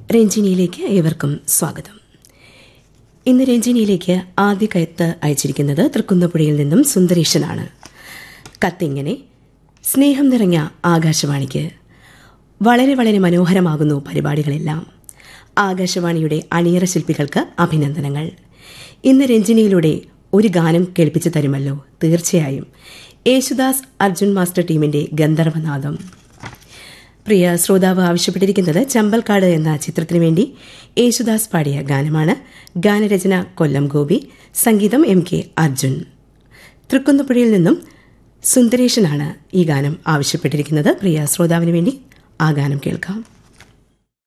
രഞ്ജിനിയിലേക്ക് ഏവർക്കും സ്വാഗതം ഇന്ന് രഞ്ജിനിയിലേക്ക് ആദ്യ കയത്ത് അയച്ചിരിക്കുന്നത് തൃക്കുന്നപ്പുഴയിൽ നിന്നും സുന്ദരേശനാണ് കത്തിങ്ങനെ സ്നേഹം നിറഞ്ഞ ആകാശവാണിക്ക് വളരെ വളരെ മനോഹരമാകുന്നു പരിപാടികളെല്ലാം ആകാശവാണിയുടെ അണിയറ ശില്പികൾക്ക് അഭിനന്ദനങ്ങൾ ഇന്ന് രഞ്ജിനിയിലൂടെ ഒരു ഗാനം കേൾപ്പിച്ചു തരുമല്ലോ തീർച്ചയായും യേശുദാസ് അർജുൻ മാസ്റ്റർ ടീമിന്റെ ഗന്ധർവനാദം പ്രിയ ശ്രോതാവ് ആവശ്യപ്പെട്ടിരിക്കുന്നത് ചമ്പൽക്കാട് എന്ന ചിത്രത്തിനു വേണ്ടി യേശുദാസ് പാടിയ ഗാനമാണ് ഗാനരചന കൊല്ലം ഗോപി സംഗീതം എം കെ അർജുൻ തൃക്കുന്നപ്പുഴയിൽ നിന്നും സുന്ദരേശനാണ് ഈ ഗാനം ആവശ്യപ്പെട്ടിരിക്കുന്നത് പ്രിയ ശ്രോതാവിന് വേണ്ടി ആ ഗാനം കേൾക്കാം